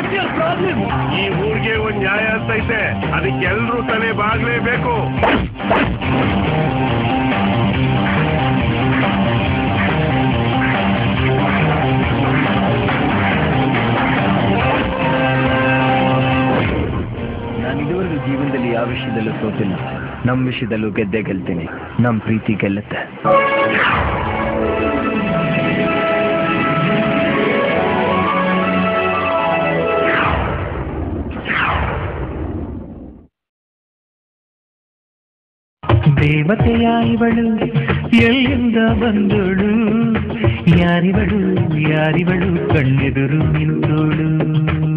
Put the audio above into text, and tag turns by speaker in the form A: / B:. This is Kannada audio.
A: ಈ ಊರಿಗೆ ಒಂದ್ ನ್ಯಾಯ ಅಂತ ಐತೆ ಅದಕ್ಕೆ ಎಲ್ರೂ ತಲೆ ಬಾಗ್ಲೇಬೇಕು
B: ನಾನು ಇದುವರೆಗೂ ಜೀವನದಲ್ಲಿ ಯಾವ ವಿಷಯದಲ್ಲೂ ಸೋತಿಲ್ಲ ನಮ್ಮ ವಿಷಯದಲ್ಲೂ ಗೆದ್ದೆ ಗೆಲ್ತೀನಿ ನಮ್ಮ ಪ್ರೀತಿ ಗೆಲ್ಲುತ್ತೆ
C: ದೇವತೆಯ ಇವಳು ಎಲ್ಲಿಂದ ಬಂದೋಳು ಯಾರಿವಳು ಯಾರಿವಳು ಕಣ್ಣೆದುರು ನಿಂತೋಳು